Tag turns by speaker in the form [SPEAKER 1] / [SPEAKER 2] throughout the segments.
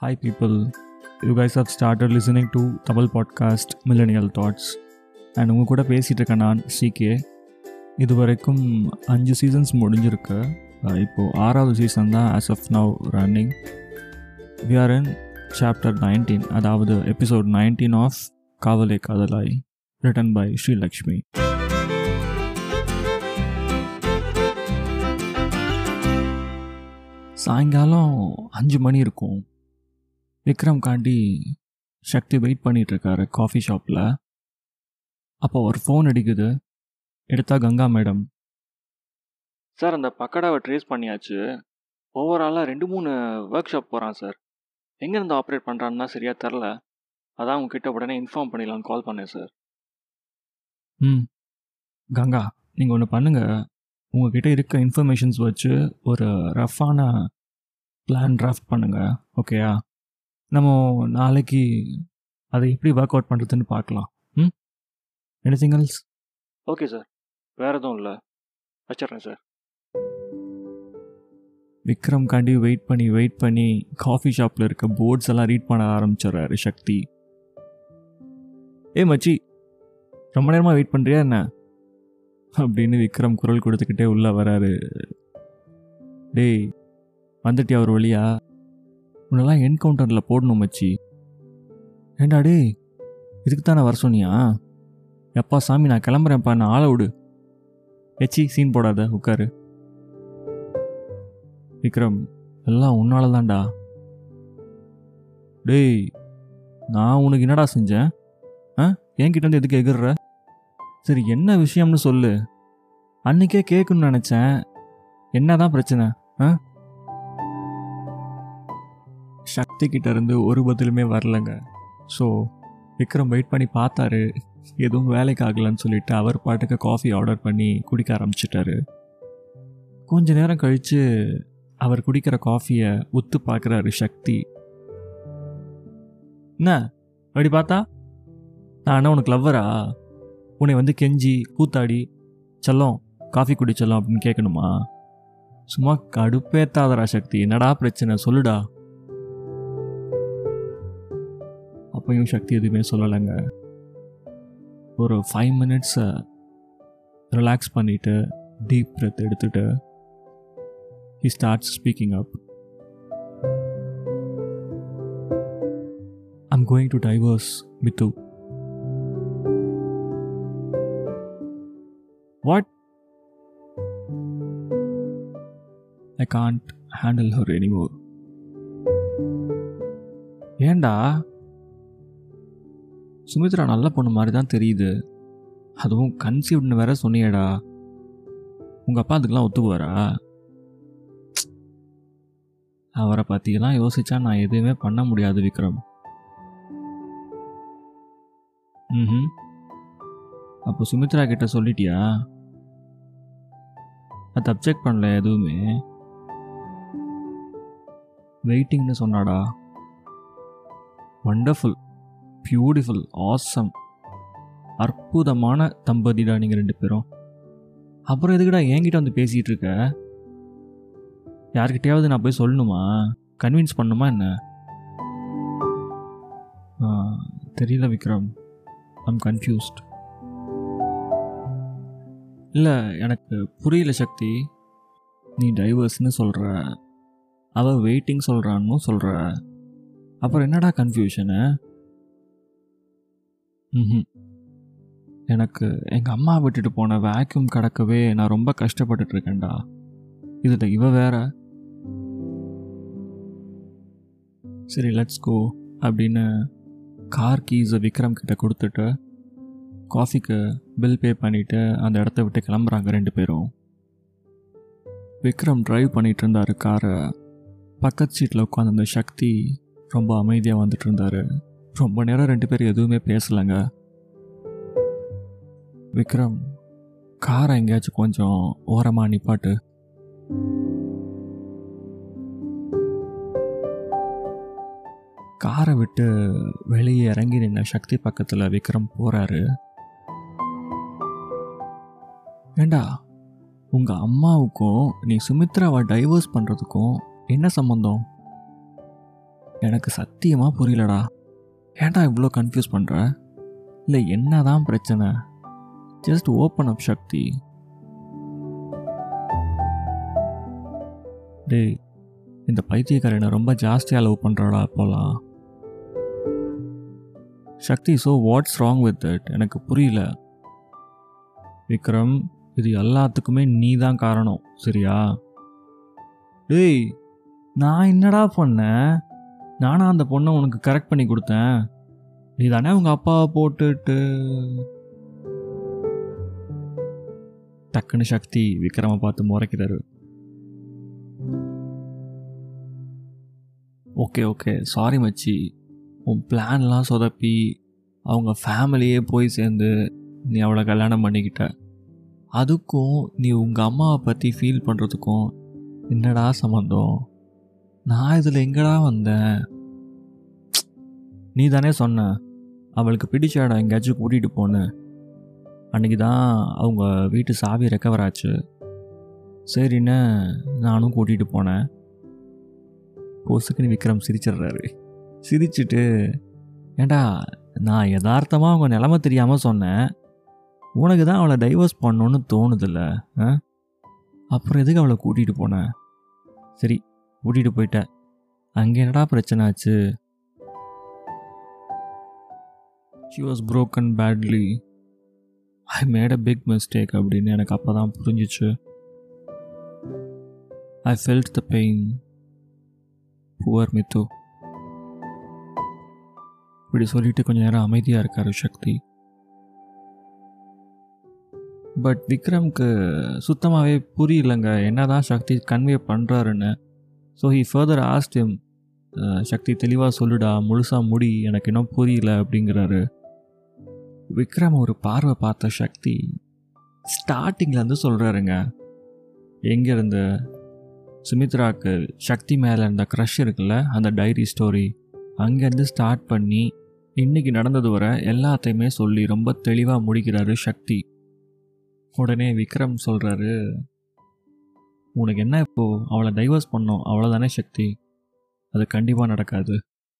[SPEAKER 1] Hi, people. You guys have started listening to Tamil podcast Millennial Thoughts. And உங்கள் கூட பேசிகிட்டு இருக்கேன் நான் சிகே இது வரைக்கும் அஞ்சு சீசன்ஸ் முடிஞ்சிருக்கு அஹ் இப்போது ஆறாவது சீசன் தான் as of now running we are in chapter nineteen அதாவது எபிசோட் நைன்டீன் ஆஃப் காவலே காதலாய் ரிட்டன் பை ஸ்ரீலக்ஷ்மி சாயங்காலம் அஞ்சு மணி இருக்கும் விக்ரம் காண்டி சக்தி வெயிட் பண்ணிட்டு இருக்காரு காஃபி ஷாப்பில் அப்போ ஒரு ஃபோன் அடிக்குது எடுத்தா கங்கா மேடம் சார் அந்த பக்கடாவை ட்ரேஸ் பண்ணியாச்சு ஓவராலாக ரெண்டு மூணு ஒர்க் ஷாப் போகிறான் சார் எங்கேருந்து ஆப்ரேட் பண்ணுறான்னு தான் சரியாக தெரில அதான் உங்ககிட்ட உடனே இன்ஃபார்ம் பண்ணிடலான்னு கால் பண்ணேன் சார் ம் கங்கா நீங்கள் ஒன்று பண்ணுங்கள் உங்ககிட்ட இருக்க இன்ஃபர்மேஷன்ஸ் வச்சு ஒரு ரஃப்பான பிளான் டிராஃப்ட் பண்ணுங்கள் ஓகேயா நம்ம நாளைக்கு அதை எப்படி ஒர்க் அவுட் பண்ணுறதுன்னு பார்க்கலாம் ம் எனிதிங் எல்ஸ் ஓகே சார் வேறு எதுவும் இல்லை வச்சிட்றேன் சார் விக்ரம் காண்டி வெயிட் பண்ணி வெயிட் பண்ணி காஃபி ஷாப்பில் இருக்க போர்ட்ஸ் எல்லாம் ரீட் பண்ண ஆரம்பிச்சிடுறாரு சக்தி ஏ மச்சி ரொம்ப நேரமாக வெயிட் பண்ணுறியா என்ன அப்படின்னு விக்ரம் குரல் கொடுத்துக்கிட்டே உள்ளே வராரு டேய் வந்துட்டியா ஒரு வழியா உன்னெல்லாம் என்கவுண்டரில் போடணும் மச்சி ஏண்டா டேய் இதுக்கு தானே வர சொன்னியா எப்பா சாமி நான் கிளம்புறேன்ப்பா நான் ஆளை விடு எச்சி சீன் போடாத உட்காரு விக்ரம் எல்லாம் உன்னால தான்டா டேய் நான் உனக்கு என்னடா செஞ்சேன் ஆ என்கிட்ட வந்து எதுக்கு எகிர்ற சரி என்ன விஷயம்னு சொல்லு அன்னைக்கே கேட்கணும்னு நினச்சேன் என்னதான் பிரச்சனை ஆ சக்தி கிட்ட இருந்து ஒரு பதிலுமே வரலங்க ஸோ விக்ரம் வெயிட் பண்ணி பார்த்தாரு எதுவும் வேலைக்கு ஆகலன்னு சொல்லிட்டு அவர் பாட்டுக்கு காஃபி ஆர்டர் பண்ணி குடிக்க ஆரம்பிச்சிட்டாரு கொஞ்ச நேரம் கழித்து அவர் குடிக்கிற காஃபியை உத்து பார்க்குறாரு சக்தி என்ன அப்படி பார்த்தா நான் என்ன உனக்கு லவ்வரா உன்னை வந்து கெஞ்சி கூத்தாடி செல்லம் காஃபி குடி செல்லம் அப்படின்னு கேட்கணுமா சும்மா கடுப்பேத்தாதரா சக்தி என்னடா பிரச்சனை சொல்லுடா அப்பையும் சக்தி எதுவுமே சொல்லலைங்க ஒரு ஃபைவ் மினிட்ஸை ரிலாக்ஸ் பண்ணிவிட்டு டீப் breath எடுத்துட்டு he starts speaking up I'm going to divorce Mitu. What? I can't handle her anymore. ஏண்டா சுமித்ரா நல்ல பொண்ணு மாதிரி தான் தெரியுது அதுவும் கன்சீவ்ட்னு வேற சொன்னியேடா உங்கள் அப்பா அதுக்கெல்லாம் ஒத்துக்குவாரா அவரை பற்றியெல்லாம் யோசிச்சா நான் எதுவுமே பண்ண முடியாது விக்ரம் ம் அப்போ சுமித்ரா கிட்ட சொல்லிட்டியா அது அப்செக்ட் பண்ணல எதுவுமே வெயிட்டிங்னு சொன்னாடா வண்டர்ஃபுல் பியூட்டிஃபுல் ஆசம் அற்புதமான தம்பதிடா நீங்கள் ரெண்டு பேரும் அப்புறம் எதுக்குடா என்கிட்ட வந்து பேசிகிட்டு இருக்க யார்கிட்டயாவது நான் போய் சொல்லணுமா கன்வின்ஸ் பண்ணுமா என்ன ஆ, தெரியல விக்ரம் ஐம் கன்ஃபியூஸ்ட் இல்லை எனக்கு புரியல சக்தி நீ டைவர்ஸ்னு சொல்கிற அவள் வெயிட்டிங் சொல்கிறான்னு சொல்கிற அப்புறம் என்னடா கன்ஃபியூஷனு ம் எனக்கு எங்கள் அம்மா விட்டுட்டு போன வேக்யூம் கடக்கவே நான் ரொம்ப கஷ்டப்பட்டுட்டு இருக்கேன்டா இதில் இவ வேற சரி லெட்ஸ் கோ அப்படின்னு கார் கீஸை விக்ரம் கிட்ட கொடுத்துட்டு காஃபிக்கு பில் பே பண்ணிவிட்டு அந்த இடத்த விட்டு கிளம்புறாங்க ரெண்டு பேரும் விக்ரம் டிரைவ் பண்ணிட்டு இருந்தாரு காரை பக்கத்து சீட்டில் உட்காந்து அந்த சக்தி ரொம்ப அமைதியாக வந்துட்டு இருந்தாரு ரொம்ப நேரம் ரெண்டு பேரும் எதுவுமே பேசலைங்க விக்ரம் காரை எங்கேயாச்சும் கொஞ்சம் ஓரமாக நிப்பாட்டு காரை விட்டு வெளியே இறங்கி நின்ன சக்தி பக்கத்தில் விக்ரம் போகிறாரு ஏண்டா உங்கள் அம்மாவுக்கும் நீ சுமித்ராவை டைவர்ஸ் பண்ணுறதுக்கும் என்ன சம்மந்தம் எனக்கு சத்தியமாக புரியலடா ஏன்டா இவ்வளோ கன்ஃபியூஸ் பண்ணுற இல்லை என்ன தான் பிரச்சனை ஜஸ்ட் ஓப்பன் அப் சக்தி டேய் இந்த பைத்தியக்காரனை ரொம்ப ஜாஸ்தியாக லவ் பண்ணுறாடா அப்போலாம் Shakti so what's wrong with it எனக்கு புரியல விக்ரம் இது எல்லாத்துக்குமே நீ தான் காரணம் சரியா டேய் நான் என்னடா பண்ணேன் நானா அந்த பொண்ணை உனக்கு கரெக்ட் பண்ணி கொடுத்தேன் நீ தானே உங்க அப்பாவை போட்டுட்டு டக்குன்னு சக்தி விக்ரம பார்த்து முறைக்கிறாரு ஓகே ஓகே சாரி மச்சி உன் பிளான்லாம் சொதப்பி அவங்க ஃபேமிலியே போய் சேர்ந்து நீ அவளை கல்யாணம் பண்ணிக்கிட்ட அதுக்கும் நீ உங்கள் அம்மாவை பற்றி ஃபீல் பண்ணுறதுக்கும் என்னடா சம்மந்தம் நான் இதில் எங்கடா வந்தேன் நீ தானே சொன்ன அவளுக்கு பிடிச்ச இடம் எங்கேயாச்சும் கூட்டிகிட்டு போனேன் அன்றைக்கி தான் அவங்க வீட்டு சாவி ரெக்கவர் ஆச்சு சரின்னு நானும் கூட்டிகிட்டு போனேன் பொசுக்குன்னு விக்ரம் சிரிச்சிடுறாரு சிரிச்சிட்டு ஏண்டா நான் யதார்த்தமாக அவங்க நிலமை தெரியாமல் சொன்னேன் உனக்கு தான் அவளை டைவர்ஸ் பண்ணணுன்னு தோணுதில்ல ஆ அப்புறம் எதுக்கு அவளை கூட்டிகிட்டு போனேன் சரி கூட்டிகிட்டு போயிட்டேன் அங்கே என்னடா பிரச்சனை ஆச்சு she was broken badly I made a big mistake அப்படின்னு எனக்கு அப்போ தான் புரிஞ்சிச்சு I felt the pain poor Mithu இப்படி சொல்லிட்டு கொஞ்ச நேரம் அமைதியாக இருக்காரு சக்தி பட் விக்ரம்க்கு சுத்தமாகவே புரியலங்க என்னதான் சக்தி கன்வே பண்ணுறாருன்னு so he further asked him Shakti தெளிவாக சொல்லுடா முழுசாக முடி எனக்கு இன்னும் புரியல அப்படிங்கிறாரு விக்ரம் ஒரு பார்வை பார்த்த சக்தி ஸ்டார்டிங்லேருந்து சொல்கிறாருங்க எங்கேருந்து சுமித்ராக்கு சக்தி மேலே இருந்த க்ரஷ் இருக்குல்ல அந்த டைரி ஸ்டோரி அங்கேருந்து ஸ்டார்ட் பண்ணி இன்னைக்கு நடந்தது வர எல்லாத்தையுமே சொல்லி ரொம்ப தெளிவாக முடிக்கிறாரு சக்தி உடனே விக்ரம் சொல்கிறாரு உனக்கு என்ன இப்போ அவளை டைவர்ஸ் பண்ணோம் அவ்வளோதானே சக்தி அது கண்டிப்பாக நடக்காது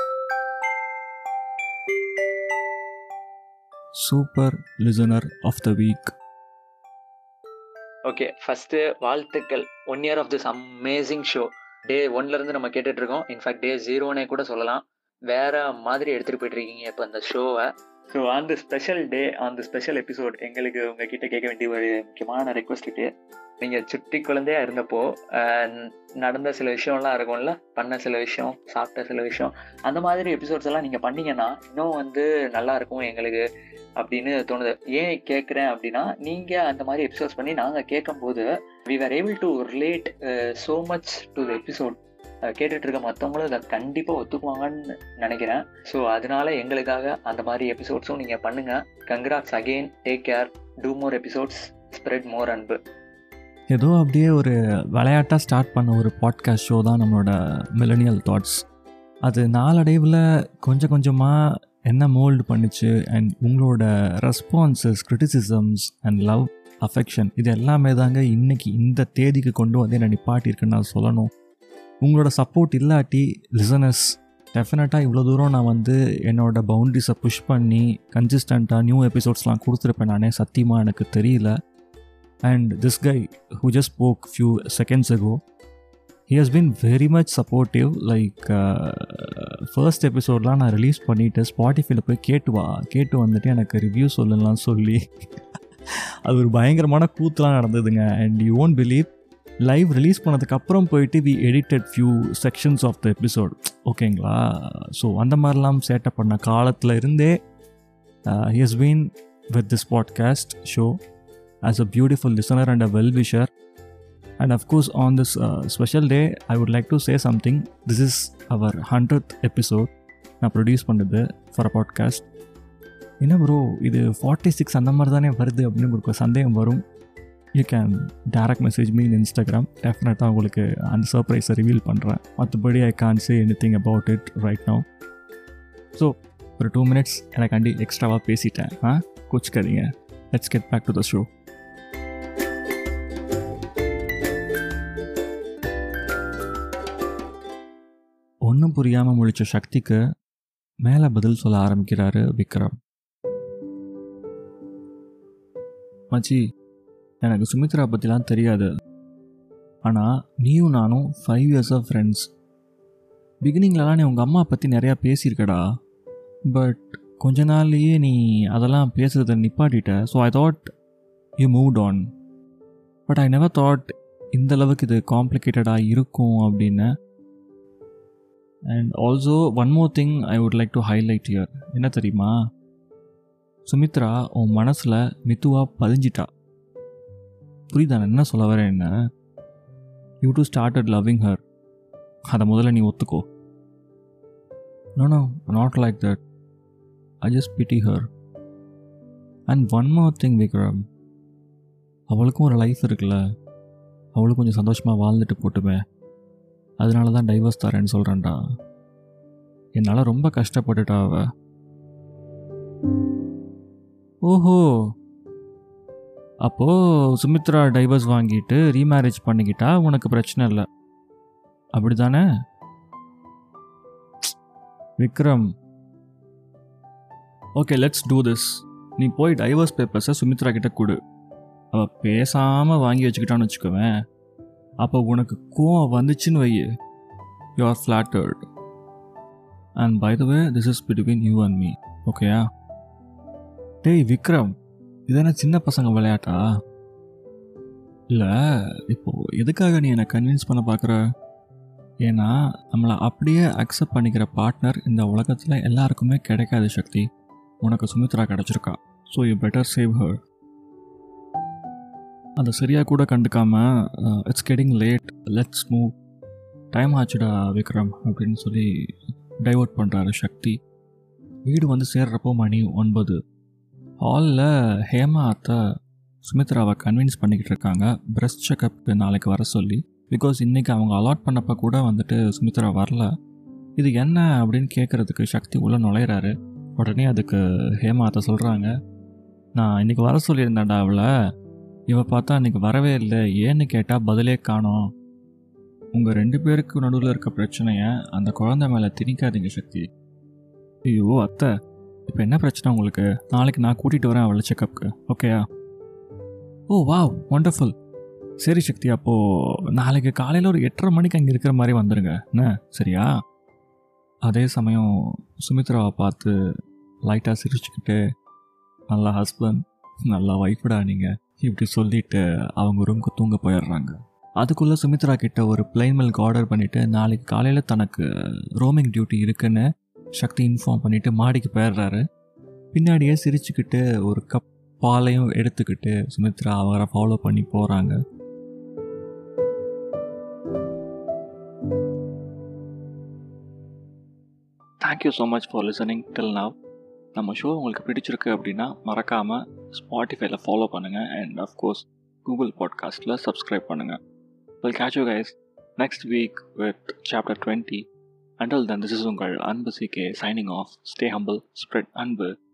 [SPEAKER 1] super listener of the week
[SPEAKER 2] okay first வாழ்த்துக்கள் one year of this amazing show day ஒன்லேருந்து நம்ம கேட்டுட்டு இருக்கோம் இன்ஃபேக்ட் டே ஜீரோனே கூட சொல்லலாம் வேற மாதிரி எடுத்துகிட்டு போயிட்டு இருக்கீங்க இப்போ இந்த ஷோவை so on the special day on the special episode எங்களுக்கு உங்ககிட்ட கேட்க வேண்டிய ஒரு முக்கியமான ரெக்வஸ்ட் இது நீங்கள் சுட்டி குழந்தையா இருந்தப்போ அஹ், நடந்த சில விஷயம்லாம் இருக்கும்ல பண்ண சில விஷயம் சாப்பிட்ட சில விஷயம் அந்த மாதிரி எபிசோட்ஸ் எல்லாம் நீங்கள் பண்ணீங்கன்னா இன்னும் வந்து நல்லா இருக்கும் எங்களுக்கு அப்படின்னு தோணுது ஏன் கேட்குறேன் அப்படின்னா நீங்கள் அந்த மாதிரி எபிசோட்ஸ் பண்ணி நாங்கள் கேட்கும்போது we are able to relate so much to the episode கேட்டுட்டு இருக்க மற்றவங்களும் இதை கண்டிப்பாக ஒத்துக்குவாங்கன்னு நினைக்கிறேன் ஸோ அதனால எங்களுக்காக அந்த மாதிரி எபிசோட்ஸும் நீங்கள் பண்ணுங்கள் congrats again take care do more episodes spread more அன்பு
[SPEAKER 1] ஏதோ அப்படியே ஒரு விளையாட்டாக ஸ்டார்ட் பண்ண ஒரு பாட்காஸ்ட் ஷோ தான் நம்மளோட மில்லனியல் தாட்ஸ் அது நாளடைவில் கொஞ்சம் கொஞ்சமாக என்ன மோல்டு பண்ணுச்சு அண்ட் உங்களோட responses criticisms and love affection இது எல்லாமே தாங்க இன்னைக்கு இந்த தேதிக்கு கொண்டு வந்து என்ன நிப்பாட்டியிருக்குன்னு நான் சொல்லணும் உங்களோட சப்போர்ட் இல்லாட்டி லிசனஸ் டெஃபினட்டாக இவ்வளோ தூரம் நான் வந்து என்னோட பவுண்ட்ரிஸை புஷ் பண்ணி கன்சிஸ்டண்ட்டாக நியூ எபிசோட்ஸ்லாம் கொடுத்துருப்பேன் நானே சத்தியமாக எனக்கு தெரியல and this guy who just spoke few seconds ago he has been very much supportive like first எபிசோட்லாம் நான் ரிலீஸ் பண்ணிவிட்டு ஸ்பாட்டிஃபைல போய் கேட்டு வா கேட்டு வந்துட்டு எனக்கு ரிவ்யூ சொல்லலாம் சொல்லி அது ஒரு பயங்கரமான கூத்துலாம் நடந்ததுங்க and you won't believe live release பண்ணதுக்கப்புறம் போயிட்டு we edited few sections of the episode ஓகேங்களா ஸோ அந்த மாதிரிலாம் சேட்டப் பண்ண காலத்தில் இருந்தே he has been with this podcast show as a beautiful listener and a well wisher. And of course, on this uh, special day, I would like to say something. This is our 100th episode. நான் produce பண்ணது for a podcast என்ன bro இது forty six அந்த மாதிரி தானே வருது அப்படின்னு உங்களுக்கு ஒரு சந்தேகம் வரும் you can direct message me in Instagram டெஃபினட்டாக உங்களுக்கு அந்த சர்ப்ரைஸை ரிவீல் பண்ணுறேன் மற்றபடி I can't say anything about it right now so ஒரு டூ மினிட்ஸ் எனக்காண்டி எக்ஸ்ட்ராவாக பேசிட்டேன் ஆ கோச்சிக்காதீங்க let's get back to the show ஒன்று ஒன்றும் புரியாமல் முழிச்ச சக்திக்கு மேலே பதில் சொல்ல ஆரம்பிக்கிறாரு விக்ரம் மச்சி எனக்கு சுமித்ரா பற்றிலாம் தெரியாது ஆனால் நீயும் நானும் ஃபைவ் இயர்ஸ் ஆஃப் ஃப்ரெண்ட்ஸ் பிகினிங்லலாம் நீ உங்கள் அம்மா பற்றி நிறையா பேசியிருக்கடா பட் கொஞ்ச நாள்லேயே நீ அதெல்லாம் பேசுகிறத நிப்பாட்டிட்ட so I thought you moved on but I never thought இந்த அளவுக்கு இது காம்ப்ளிகேட்டடாக இருக்கும் அப்படின்னு and also one more thing I would like to highlight here என்ன தெரியுமா சுமித்ரா உன் மனசில் மித்துவாக பதிஞ்சிட்டா புரியுதா நான் என்ன சொல்ல வரேன் என்ன you too started loving her அதை முதல்ல நீ ஒத்துக்கோ no no not like that I just pity her and one more thing Vikram அவளுக்கும் ஒரு லைஃப் இருக்குல்ல அவளும் கொஞ்சம் சந்தோஷமாக வாழ்ந்துட்டு போட்டுமே அதனால தான் டைவர்ஸ் தரேன்னு சொல்கிறேன்டா என்னால் ரொம்ப கஷ்டப்பட்டுட்டா அவ ஓஹோ அப்போது சுமித்ரா டைவர்ஸ் வாங்கிட்டு ரீமேரேஜ் பண்ணிக்கிட்டா உனக்கு பிரச்சனை இல்லை அப்படி தானே Vikram okay let's do this நீ போய் டைவர்ஸ் பேப்பர்ஸை சுமித்ரா கிட்ட கொடு அவள் பேசாமல் வாங்கி வச்சுக்கிட்டான்னு வச்சுக்கோவேன் அப்போ உனக்கு கோவம் வந்துச்சுன்னு why you are flattered and by the way this is between you and me ஓகேயா டேய் விக்ரம் இதென்ன சின்ன பசங்க விளையாட்டா இல்லை இப்போ எதுக்காக நீ என்னை கன்வின்ஸ் பண்ண பார்க்குற ஏன்னா நம்மளை அப்படியே அக்செப்ட் பண்ணிக்கிற பார்ட்னர் இந்த உலகத்தில் எல்லாருக்குமே கிடைக்காத சக்தி உனக்கு சுமித்ரா கிடச்சிருக்கா so you better save her அதை சரியாக கூட கண்டுக்காம it's getting late let's move time ஆச்சுடா விக்ரம் அப்படின்னு சொல்லி டைவர்ட் பண்ணுறாரு சக்தி வீடு வந்து சேர்றப்போ மணி ஒன்பது ஹாலில் ஹேமா அத்தை சுமித்ராவை கன்வின்ஸ் பண்ணிக்கிட்டு இருக்காங்க பிரஸ்ட் செக்கப்புக்கு நாளைக்கு வர சொல்லி பிகாஸ் இன்றைக்கி அவங்க அலாட் பண்ணப்போ கூட வந்துட்டு சுமித்ரா வரல இது என்ன அப்படின்னு கேட்குறதுக்கு சக்தி உள்ளே நுழையிறாரு உடனே அதுக்கு ஹேமா அத்தை சொல்கிறாங்க நான் இன்றைக்கி வர சொல்லியிருந்தேன்டா அவளை இவ பார்த்தா அன்றைக்கி வரவே இல்லை ஏன்னு கேட்டால் பதிலே காணோம் உங்கள் ரெண்டு பேருக்கு நடுவில் இருக்க பிரச்சனையை அந்த குழந்தை மேலே திணிக்காதீங்க சக்தி ஐயோ அத்தை இப்போ என்ன பிரச்சனை உங்களுக்கு நாளைக்கு நான் கூட்டிகிட்டு வரேன் அவளை செக்கப்புக்கு ஓகேயா ஓ வா ஒண்டர்ஃபுல் சரி சக்தி அப்போது நாளைக்கு காலையில் ஒரு எட்டரை மணிக்கு அங்கே இருக்கிற மாதிரி வந்துடுங்க என்ன சரியா அதே சமயம் சுமித்ராவை பார்த்து லைட்டாக சிரிச்சுக்கிட்டு நல்லா ஹஸ்பண்ட் நல்லா ஒய்ஃபடா நீங்கள் இப்படி சொல்லிட்டு அவங்க ரூமுக்கு தூங்க போயிடுறாங்க அதுக்குள்ளே சுமித்ரா கிட்ட ஒரு பிளைன் மில்க் ஆர்டர் பண்ணிவிட்டு நாளைக்கு காலையில் தனக்கு ரோமிங் டியூட்டி இருக்குன்னு சக்தி இன்ஃபார்ம் பண்ணிவிட்டு மாடிக்கு போயிடுறாரு பின்னாடியே சிரிச்சுக்கிட்டு ஒரு கப் பாலையும் எடுத்துக்கிட்டு சுமித்ரா அவரை ஃபாலோ பண்ணி போகிறாங்க thank you so much for listening till now நம்ம ஷோ உங்களுக்கு பிடிச்சிருக்கு அப்படின்னா மறக்காமல் ஸ்பாட்டிஃபைல ஃபாலோ பண்ணுங்கள் அண்ட் அஃப்கோர்ஸ் கூகுள் பாட்காஸ்ட்டில் சப்ஸ்கிரைப் பண்ணுங்கள் well catch you guys next week with chapter twenty until then this is உங்கள் அன்பு CK signing off stay humble spread அன்பு